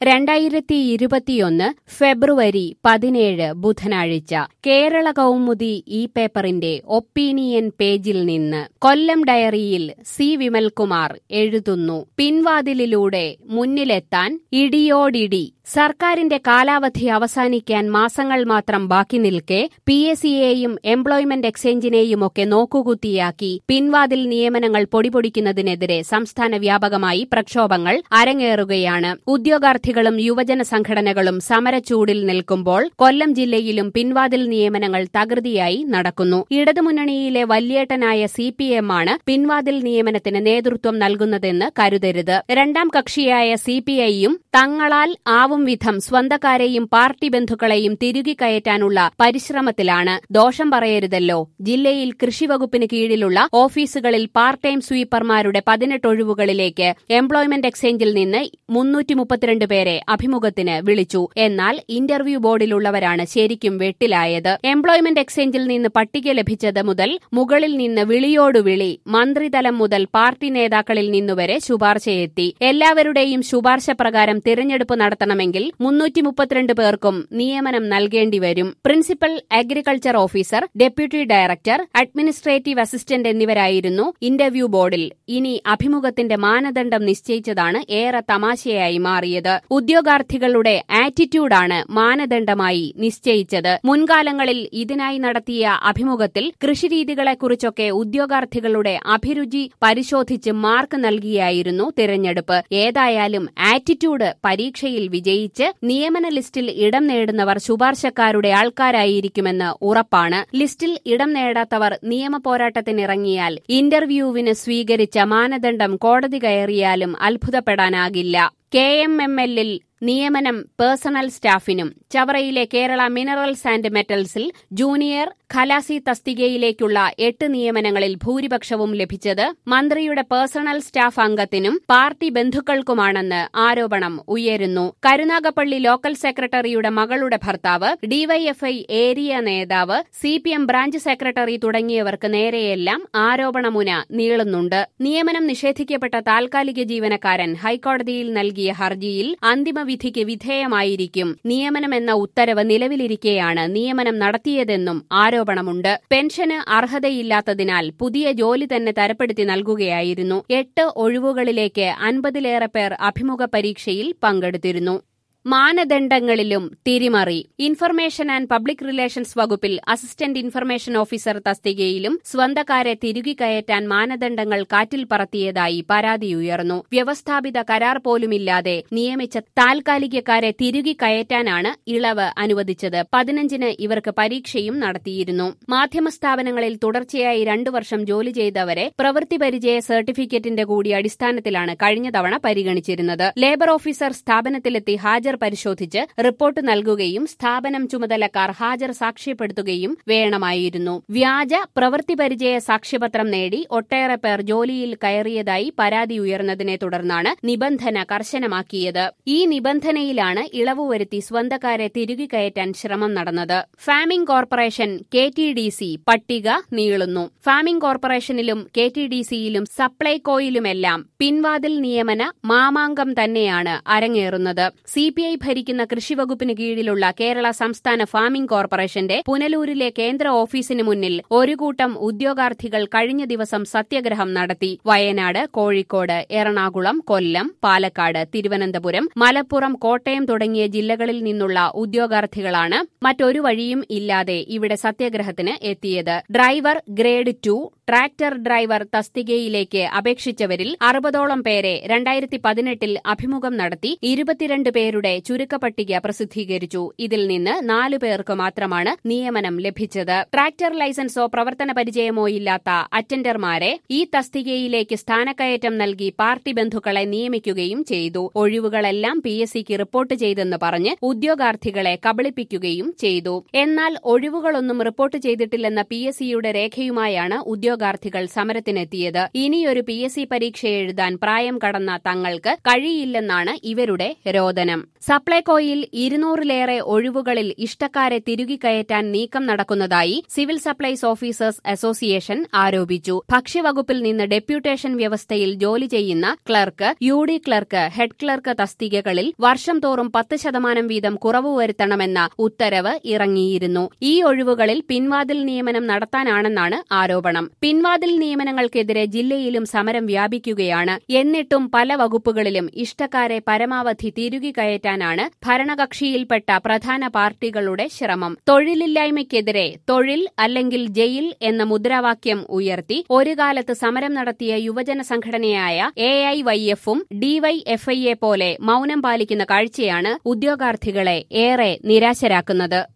രണ്ടായിരത്തി ഇരുപത്തിയൊന്ന് ഫെബ്രുവരി പതിനേഴ് ബുധനാഴ്ച കേരള കൗമുദി ഈ പേപ്പറിന്റെ ഒപ്പീനിയൻ പേജിൽ നിന്ന് കൊല്ലം ഡയറിയിൽ സി വിമൽകുമാർ എഴുതുന്നു പിൻവാതിലിലൂടെ മുന്നിലെത്താൻ ഇടിയോടിടി സർക്കാരിന്റെ കാലാവധി അവസാനിക്കാൻ മാസങ്ങൾ മാത്രം ബാക്കി നിൽക്കെ പി എസ് സിയെയും എംപ്ലോയ്മെന്റ് എക്സ്ചേഞ്ചിനെയുമൊക്കെ നോക്കുകുത്തിയാക്കി പിൻവാതിൽ നിയമനങ്ങൾ പൊടിപൊടിക്കുന്നതിനെതിരെ സംസ്ഥാന വ്യാപകമായി പ്രക്ഷോഭങ്ങൾ അരങ്ങേറുകയാണ് ഉദ്യോഗാർത്ഥികളും യുവജന സംഘടനകളും സമരച്ചൂടിൽ നിൽക്കുമ്പോൾ കൊല്ലം ജില്ലയിലും പിൻവാതിൽ നിയമനങ്ങൾ തകൃതിയായി നടക്കുന്നു ഇടതുമുന്നണിയിലെ വല്യേട്ടനായ സി പി എമ്മാണ് പിൻവാതിൽ നിയമനത്തിന് നേതൃത്വം നൽകുന്നതെന്ന് കരുതരുത് രണ്ടാം കക്ഷിയായ സി പി ഐയും തങ്ങളാൽ ആവും വിധം സ്വന്തക്കാരെയും പാർട്ടി ബന്ധുക്കളെയും തിരുകി കയറ്റാനുള്ള പരിശ്രമത്തിലാണ് ദോഷം പറയരുതല്ലോ ജില്ലയിൽ കൃഷിവകുപ്പിന് കീഴിലുള്ള ഓഫീസുകളിൽ പാർട്ട് ടൈം സ്വീപ്പർമാരുടെ പതിനെട്ട് ഒഴിവുകളിലേക്ക് എംപ്ലോയ്മെന്റ് എക്സ്ചേഞ്ചിൽ നിന്ന് മുന്നൂറ്റി മുപ്പത്തിരണ്ട് പേരെ അഭിമുഖത്തിന് വിളിച്ചു എന്നാൽ ഇന്റർവ്യൂ ബോർഡിലുള്ളവരാണ് ശരിക്കും വെട്ടിലായത് എംപ്ലോയ്മെന്റ് എക്സ്ചേഞ്ചിൽ നിന്ന് പട്ടിക ലഭിച്ചത് മുതൽ മുകളിൽ നിന്ന് വിളിയോടു വിളി മന്ത്രിതലം മുതൽ പാർട്ടി നേതാക്കളിൽ നിന്നുവരെ ശുപാർശയെത്തി എല്ലാവരുടെയും ശുപാർശ പ്രകാരം തിരഞ്ഞെടുപ്പ് നടത്തണമെങ്കിൽ മുന്നൂറ്റി മുപ്പത്തിരണ്ട് പേർക്കും നിയമനം നൽകേണ്ടി വരും principal agriculture officer deputy director administrative assistant എന്നിവരായിരുന്നു ഇന്റർവ്യൂ ബോർഡിൽ ഇനി അഭിമുഖത്തിന്റെ മാനദണ്ഡം നിശ്ചയിച്ചതാണ് ഏറെ തമാശയായി മാറിയത് ഉദ്യോഗാർത്ഥികളുടെ ആറ്റിറ്റ്യൂഡാണ് മാനദണ്ഡമായി നിശ്ചയിച്ചത് മുൻകാലങ്ങളിൽ ഇതിനായി നടത്തിയ അഭിമുഖത്തിൽ കൃഷിരീതികളെക്കുറിച്ചൊക്കെ ഉദ്യോഗാർത്ഥികളുടെ അഭിരുചി പരിശോധിച്ച് മാർക്ക് നൽകിയായിരുന്നു തിരഞ്ഞെടുപ്പ് ഏതായാലും ആറ്റിറ്റ്യൂഡ് പരീക്ഷയിൽ വിജയിച്ച് നിയമന ലിസ്റ്റിൽ ഇടം നേടുന്നവർ ശുപാർശക്കാരുടെ ആൾക്കാരായിരിക്കുമെന്ന് ഉറപ്പാണ് ലിസ്റ്റിൽ ഇടം നേടാത്തവർ നിയമ പോരാട്ടത്തിനിറങ്ങിയാൽ ഇന്റർവ്യൂവിന് സ്വീകരിച്ച മാനദണ്ഡം കോടതി കയറിയാലും അത്ഭുതപ്പെടാനാകില്ല കെ എം എം എല്ലിൽ നിയമനം പേഴ്സണൽ സ്റ്റാഫിനും ചവറയിലെ കേരള മിനറൽസ് ആൻഡ് മെറ്റൽസിൽ ജൂനിയർ ഖലാസി തസ്തികയിലേക്കുള്ള എട്ട് നിയമനങ്ങളിൽ ഭൂരിപക്ഷവും ലഭിച്ചത് മന്ത്രിയുടെ പേഴ്സണൽ സ്റ്റാഫ് അംഗത്തിനും പാർട്ടി ബന്ധുക്കൾക്കുമാണെന്ന് ആരോപണം ഉയരുന്നു കരുനാഗപ്പള്ളി ലോക്കൽ സെക്രട്ടറിയുടെ മകളുടെ ഭർത്താവ് ഡിവൈഎഫ്ഐ ഏരിയ നേതാവ് C P M branch secretary തുടങ്ങിയവർക്ക് നേരെയെല്ലാം ആരോപണമുന നീളുന്നുണ്ട് നിയമനം നിഷേധിക്കപ്പെട്ട താൽക്കാലിക ജീവനക്കാരൻ ഹൈക്കോടതിയിൽ നൽകിയ ഹർജിയിൽ അന്തിമ വിധിക്ക് വിധേയമായിരിക്കും നിയമനമെന്ന ഉത്തരവ് നിലവിലിരിക്കെയാണ് നിയമനം നടത്തിയതെന്നും ആരോപണമുണ്ട് പെൻഷന് അർഹതയില്ലാത്തതിനാൽ പുതിയ ജോലി തന്നെ തരപ്പെടുത്തി നൽകുകയായിരുന്നു എട്ട് ഒഴിവുകളിലേക്ക് അൻപതിലേറെ പേർ അഭിമുഖ പരീക്ഷയിൽ പങ്കെടുത്തിരുന്നു മാനദണ്ഡങ്ങളിലും തിരിമറി ഇൻഫർമേഷൻ ആൻഡ് പബ്ലിക് റിലേഷൻസ് വകുപ്പിൽ അസിസ്റ്റന്റ് ഇൻഫർമേഷൻ ഓഫീസർ തസ്തികയിലും സ്വന്തക്കാരെ തിരുകി കയറ്റാൻ മാനദണ്ഡങ്ങൾ കാറ്റിൽ പറത്തിയതായി പരാതിയുയർന്നു വ്യവസ്ഥാപിത കരാർ പോലുമില്ലാതെ നിയമിച്ച താൽക്കാലികക്കാരെ തിരുകി കയറ്റാനാണ് ഇളവ് അനുവദിച്ചത് പതിനഞ്ചിന് ഇവർക്ക് പരീക്ഷയും നടത്തിയിരുന്നു മാധ്യമ സ്ഥാപനങ്ങളിൽ തുടർച്ചയായി രണ്ടു വർഷം ജോലി ചെയ്തവരെ പ്രവൃത്തി പരിചയ സർട്ടിഫിക്കറ്റിന്റെ കൂടി അടിസ്ഥാനത്തിലാണ് കഴിഞ്ഞ തവണ പരിഗണിച്ചിരുന്നത് ലേബർ ഓഫീസർ സ്ഥാപനത്തിലെത്തി ഹാജർ പരിശോധിച്ച് റിപ്പോർട്ട് നൽകുകയും സ്ഥാപനം ചുമതലക്കാർ ഹാജർ സാക്ഷ്യപ്പെടുത്തുകയും വേണമായിരുന്നു വ്യാജ പ്രവൃത്തി പരിചയ സാക്ഷ്യപത്രം നേടി ഒട്ടേറെ പേർ ജോലിയിൽ കയറിയതായി പരാതി ഉയർന്നതിനെ തുടർന്നാണ് നിബന്ധന കർശനമാക്കിയത് ഈ നിബന്ധനയിലാണ് ഇളവ് വരുത്തി സ്വന്തക്കാരെ തിരുകി കയറ്റാൻ ശ്രമം നടന്നത് farming corporation K T D C പട്ടിക നീളുന്നു ഫാമിംഗ് കോർപ്പറേഷനിലും കെ ടി ഡി സിയിലും സപ്ലൈകോയിലുമെല്ലാം പിൻവാതിൽ നിയമന മാമാങ്കം തന്നെയാണ് അരങ്ങേറുന്നത് സി പി ഐ ഭരിക്കുന്ന കൃഷിവകുപ്പിന് കീഴിലുള്ള കേരള സംസ്ഥാന ഫാമിംഗ് കോർപ്പറേഷന്റെ പുനലൂരിലെ കേന്ദ്ര ഓഫീസിന് മുന്നിൽ ഒരു കൂട്ടം ഉദ്യോഗാർത്ഥികൾ കഴിഞ്ഞ ദിവസം സത്യഗ്രഹം നടത്തി വയനാട് കോഴിക്കോട് എറണാകുളം കൊല്ലം പാലക്കാട് തിരുവനന്തപുരം മലപ്പുറം കോട്ടയം തുടങ്ങിയ ജില്ലകളിൽ നിന്നുള്ള ഉദ്യോഗാർത്ഥികളാണ് മറ്റൊരു വഴിയും ഇല്ലാതെ ഇവിടെ സത്യഗ്രഹത്തിന് എത്തിയത് driver grade two tractor driver തസ്തികയിലേക്ക് അപേക്ഷിച്ചവരിൽ അറുപതോളം പേരെ രണ്ടായിരത്തി പതിനെട്ടിൽ അഭിമുഖം നടത്തി ഇരുപത്തിരണ്ട് പേരുടെ ചുരുക്കപ്പട്ടിക പ്രസിദ്ധീകരിച്ചു ഇതിൽ നിന്ന് നാലു പേർക്ക് മാത്രമാണ് നിയമനം ലഭിച്ചത് ട്രാക്ടർ ലൈസൻസോ പ്രവർത്തന പരിചയമോ ഇല്ലാത്ത അറ്റൻഡർമാരെ ഈ തസ്തികയിലേക്ക് സ്ഥാനക്കയറ്റം നൽകി പാർട്ടി ബന്ധുക്കളെ നിയമിക്കുകയും ചെയ്തു ഒഴിവുകളെല്ലാം പി എസ് സിക്ക് റിപ്പോർട്ട് ചെയ്തെന്ന് പറഞ്ഞ് ഉദ്യോഗാർത്ഥികളെ കബളിപ്പിക്കുകയും ചെയ്തു എന്നാൽ ഒഴിവുകളൊന്നും റിപ്പോർട്ട് ചെയ്തിട്ടില്ലെന്ന പി എസ് സിയുടെ രേഖയുമായാണ് ഉദ്യോഗാർത്ഥികൾ സമരത്തിനെത്തിയത് ഇനിയൊരു പി എസ് സി പരീക്ഷ എഴുതാൻ പ്രായം കടന്ന തങ്ങൾക്ക് കഴിയില്ലെന്നാണ് ഇവരുടെ രോദനം സപ്ലൈകോയിൽ ഇരുന്നൂറിലേറെ ഒഴിവുകളിൽ ഇഷ്ടക്കാരെ തിരുകി കയറ്റാൻ നീക്കം നടക്കുന്നതായി സിവിൽ സപ്ലൈസ് ഓഫീസേഴ്സ് അസോസിയേഷൻ ആരോപിച്ചു ഭക്ഷ്യവകുപ്പിൽ നിന്ന് ഡെപ്യൂട്ടേഷൻ വ്യവസ്ഥയിൽ ജോലി ചെയ്യുന്ന clerk U D clerk head clerk തസ്തികകളിൽ വർഷം തോറും പത്ത് ശതമാനം വീതം കുറവ് വരുത്തണമെന്ന ഉത്തരവ് ഇറങ്ങിയിരുന്നു ഈ ഒഴിവുകളിൽ പിൻവാതിൽ നിയമനം നടത്താനാണെന്നാണ് ആരോപണം പിൻവാതിൽ നിയമനങ്ങൾക്കെതിരെ ജില്ലയിലും സമരം വ്യാപിക്കുകയാണ് എന്നിട്ടും പല വകുപ്പുകളിലും ഇഷ്ടക്കാരെ പരമാവധി തിരുകി കയറ്റാനാണ് ഭരണകക്ഷിയിൽപ്പെട്ട പ്രധാന പാർട്ടികളുടെ ശ്രമം തൊഴിലില്ലായ്മയ്ക്കെതിരെ തൊഴിൽ അല്ലെങ്കിൽ ജയിൽ എന്ന മുദ്രാവാക്യം ഉയർത്തി ഒരു കാലത്ത് സമരം നടത്തിയ യുവജന സംഘടനയായ എ ഐ വൈ എഫും ഡിവൈഎഫ്ഐയെ പോലെ മൌനം പാലിക്കുന്ന കാഴ്ചയാണ് ഉദ്യോഗാർത്ഥികളെ ഏറെ നിരാശരാക്കുന്നത്